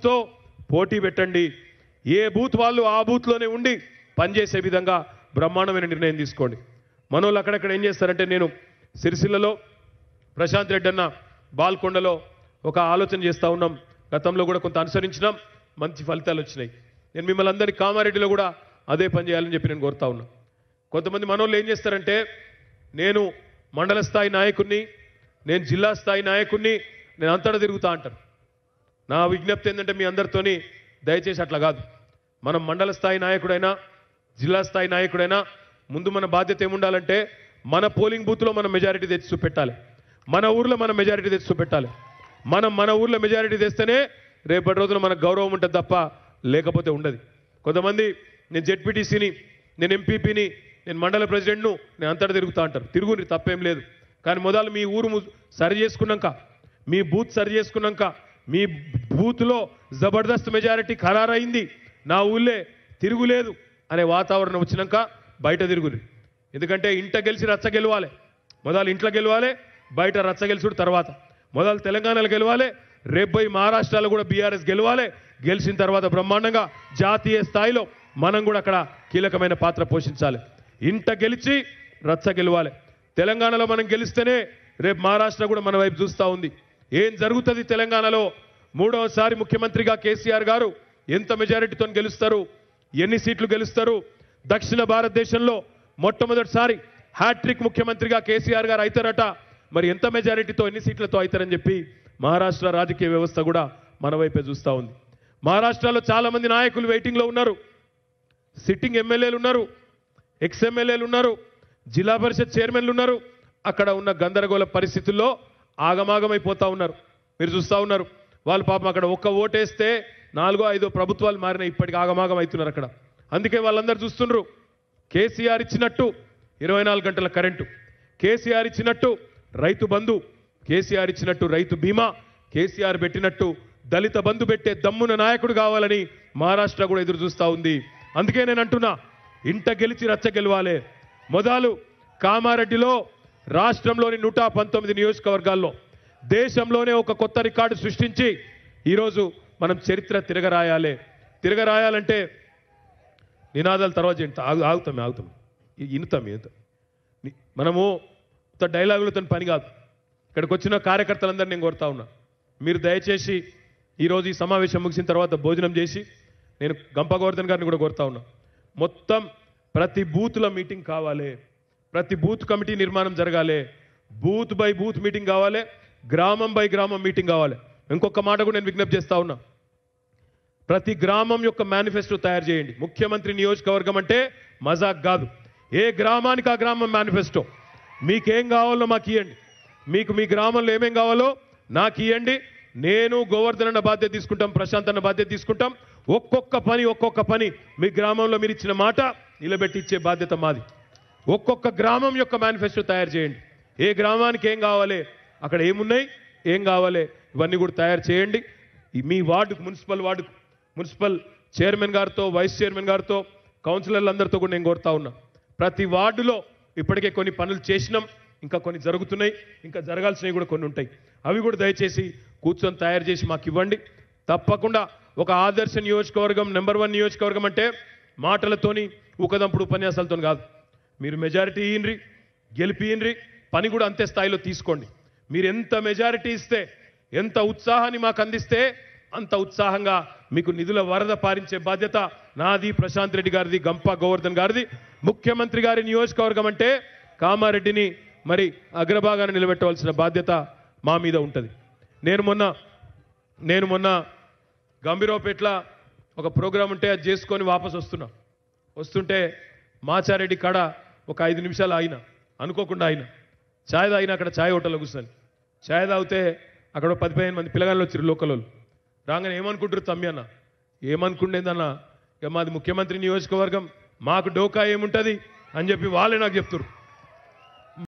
బూత్స్తో పోటీ పెట్టండి ఏ బూత్ వాళ్ళు ఆ బూత్లోనే ఉండి పనిచేసే విధంగా బ్రహ్మాండమైన నిర్ణయం తీసుకోండి మనోళ్ళు అక్కడక్కడ ఏం చేస్తారంటే నేను సిరిసిల్లలో ప్రశాంత్ రెడ్డి అన్న బాల్కొండలో ఒక ఆలోచన చేస్తూ ఉన్నాం గతంలో కూడా కొంత అనుసరించినాం మంచి ఫలితాలు వచ్చినాయి నేను మిమ్మల్ని అందరినీ కామారెడ్డిలో కూడా అదే పని చేయాలని చెప్పి నేను కోరుతా ఉన్నా కొంతమంది మనోళ్ళు ఏం చేస్తారంటే నేను మండల స్థాయి నాయకుడిని నేను జిల్లా స్థాయి నాయకుడిని నేను అంతటా తిరుగుతా అంటారు నా విజ్ఞప్తి ఏంటంటే మీ అందరితోని దయచేసి అట్లా కాదు మనం మండల స్థాయి నాయకుడైనా జిల్లా స్థాయి నాయకుడైనా ముందు మన బాధ్యత ఏముండాలంటే మన పోలింగ్ బూత్లో మనం మెజారిటీ తెచ్చి చూపెట్టాలి మన ఊర్లో మనం మెజారిటీ తెచ్చి చూపెట్టాలి మనం మన ఊర్లో మెజారిటీ తెస్తేనే రేపటి రోజున మనకు గౌరవం ఉంటుంది తప్ప లేకపోతే ఉండదు కొంతమంది నేను జెడ్పీటీసీని నేను ఎంపీపీని నేను మండల ప్రెసిడెంట్ను నేను అంతటా తిరుగుతా అంటారు తిరుగుని తప్పేం లేదు కానీ మొదలు మీ ఊరు ము- సరి చేసుకున్నాక మీ బూత్ సరి చేసుకున్నాక మీ బూత్లో జబర్దస్త్ మెజారిటీ ఖరారైంది నా ఊళ్ళే తిరుగులేదు అనే వాతావరణం వచ్చినాక బయట తిరుగురు ఎందుకంటే ఇంట గెలిచి రచ్చ గెలవాలి మొదలు ఇంట్లో గెలవాలి బయట రచ్చ గెలుచుడు తర్వాత మొదలు తెలంగాణలో గెలవాలి రేపు పోయి మహారాష్ట్రలో కూడా బీఆర్ఎస్ గెలవాలి గెలిచిన తర్వాత బ్రహ్మాండంగా జాతీయ స్థాయిలో మనం కూడా అక్కడ కీలకమైన పాత్ర పోషించాలి ఇంట గెలిచి రచ్చ గెలవాలి తెలంగాణలో మనం గెలిస్తేనే రేపు మహారాష్ట్ర కూడా మన వైపు చూస్తూ ఉంది ఏం జరుగుతుంది తెలంగాణలో మూడవసారి ముఖ్యమంత్రిగా కేసీఆర్ గారు ఎంత మెజారిటీతో గెలుస్తారు ఎన్ని సీట్లు గెలుస్తారు దక్షిణ భారతదేశంలో మొట్టమొదటిసారి హ్యాట్రిక్ ముఖ్యమంత్రిగా కేసీఆర్ గారు అవుతారట మరి ఎంత మెజారిటీతో ఎన్ని సీట్లతో అవుతారని చెప్పి మహారాష్ట్ర రాజకీయ వ్యవస్థ కూడా మన వైపే చూస్తూ ఉంది మహారాష్ట్రలో చాలా మంది నాయకులు వెయిటింగ్లో ఉన్నారు సిట్టింగ్ ఎమ్మెల్యేలు ఉన్నారు ఎక్స్ ఎమ్మెల్యేలు ఉన్నారు జిల్లా పరిషత్ చైర్మన్లు ఉన్నారు అక్కడ ఉన్న గందరగోళ పరిస్థితుల్లో ఆగమాగమైపోతా ఉన్నారు మీరు చూస్తూ ఉన్నారు వాళ్ళు పాపం అక్కడ ఒక్క ఓటేస్తే నాలుగో ఐదో ప్రభుత్వాలు మారిన ఇప్పటికి ఆగమాగం అవుతున్నారు అక్కడ అందుకే వాళ్ళందరూ చూస్తున్నారు కేసీఆర్ ఇచ్చినట్టు ఇరవై నాలుగు గంటల కరెంటు కేసీఆర్ ఇచ్చినట్టు రైతు బంధు కేసీఆర్ ఇచ్చినట్టు రైతు బీమా కేసీఆర్ పెట్టినట్టు దళిత బంధు పెట్టే దమ్మున నాయకుడు కావాలని మహారాష్ట్ర కూడా ఎదురు చూస్తూ ఉంది అందుకే నేను అంటున్నా ఇంట గెలిచి రచ్చ గెలవాలి మొదలు కామారెడ్డిలో రాష్ట్రంలోని నూట పంతొమ్మిది నియోజకవర్గాల్లో దేశంలోనే ఒక కొత్త రికార్డు సృష్టించి ఈరోజు మనం చరిత్ర తిరగరాయాలి తిరగరాయాలంటే నినాదాల తర్వాత ఏంటి? ఆగు- ఆగుతాం ఆగుతాం ఇ- ఇనుతాం ఇనుతాం ని- మనము ఉత్త డైలాగులతో పని కాదు ఇక్కడికి వచ్చిన కార్యకర్తలందరినీ నేను కోరుతా ఉన్నా మీరు దయచేసి ఈరోజు ఈ సమావేశం ముగిసిన తర్వాత భోజనం చేసి నేను గంప గోవర్ధన్ గారిని కూడా కోరుతా ఉన్నా మొత్తం ప్రతి బూత్లో మీటింగ్ కావాలి ప్రతి బూత్ కమిటీ నిర్మాణం జరగాలి బూత్ బై బూత్ మీటింగ్ కావాలి గ్రామం బై గ్రామం మీటింగ్ కావాలి ఇంకొక మాట కూడా నేను విజ్ఞప్తి చేస్తా ఉన్నా ప్రతి గ్రామం యొక్క మేనిఫెస్టో తయారు చేయండి ముఖ్యమంత్రి నియోజకవర్గం అంటే మజాక్ కాదు ఏ గ్రామానికి ఆ గ్రామం మేనిఫెస్టో మీకేం కావాలో మాకు ఇవ్వండి మీకు మీ గ్రామంలో ఏమేం కావాలో నాకు ఇవ్వండి నేను గోవర్ధన్ అన్న బాధ్యత తీసుకుంటాం ప్రశాంత్ అన్న బాధ్యత తీసుకుంటాం ఒక్కొక్క పని ఒక్కొక్క పని మీ గ్రామంలో మీరు ఇచ్చిన మాట నిలబెట్టి ఇచ్చే బాధ్యత మాది ఒక్కొక్క గ్రామం యొక్క మేనిఫెస్టో తయారు చేయండి ఏ గ్రామానికి ఏం కావాలి అక్కడ ఏమున్నాయి ఏం కావాలి ఇవన్నీ కూడా తయారు చేయండి ఈ మీ వార్డుకు మున్సిపల్ వార్డుకు మున్సిపల్ చైర్మన్ గారితో వైస్ చైర్మన్ గారితో కౌన్సిలర్లందరితో కూడా నేను కోరుతా ఉన్నా ప్రతి వార్డులో ఇప్పటికే కొన్ని పనులు చేసినాం ఇంకా కొన్ని జరుగుతున్నాయి ఇంకా జరగాల్సినవి కూడా కొన్ని ఉంటాయి అవి కూడా దయచేసి కూర్చొని తయారు చేసి మాకు ఇవ్వండి తప్పకుండా ఒక ఆదర్శ నియోజకవర్గం నెంబర్ వన్ నియోజకవర్గం అంటే మాటలతోని ఊకదంపుడు ఉపన్యాసాలతో కాదు మీరు మెజారిటీ ఇయ్యండ్రి గెలిపియండ్రి పని కూడా అంతే స్థాయిలో తీసుకోండి మీరు ఎంత మెజారిటీ ఇస్తే ఎంత ఉత్సాహాన్ని మాకు అందిస్తే అంత ఉత్సాహంగా మీకు నిధుల వరద పారించే బాధ్యత నాది ప్రశాంత్ రెడ్డి గారిది గంప గోవర్ధన్ గారిది ముఖ్యమంత్రి గారి నియోజకవర్గం అంటే కామారెడ్డిని మరి అగ్రభాగాన్ని నిలబెట్టవలసిన బాధ్యత మా మీద ఉంటుంది నేను మొన్న నేను మొన్న గంభీరావుపేట్ల ఒక ప్రోగ్రాం ఉంటే అది చేసుకొని వాపస్ వస్తున్నా వస్తుంటే మాచారెడ్డి కాడ ఒక ఐదు నిమిషాలు ఆగిన అనుకోకుండా ఆయన ఛాయ్ తాగిన అక్కడ ఛాయ్ హోటల్లో కూర్చొని ఛాయ్ తాగితే అక్కడ ఒక పది పదిహేను మంది పిల్లగాళ్ళు వచ్చారు లోకల్ వాళ్ళు రాగానే ఏమనుకుంటారు తమ్మి అన్న ఏమనుకుండేదన్న ఇక మాది ముఖ్యమంత్రి నియోజకవర్గం మాకు డోకా ఏముంటుంది అని చెప్పి వాళ్ళే నాకు చెప్తారు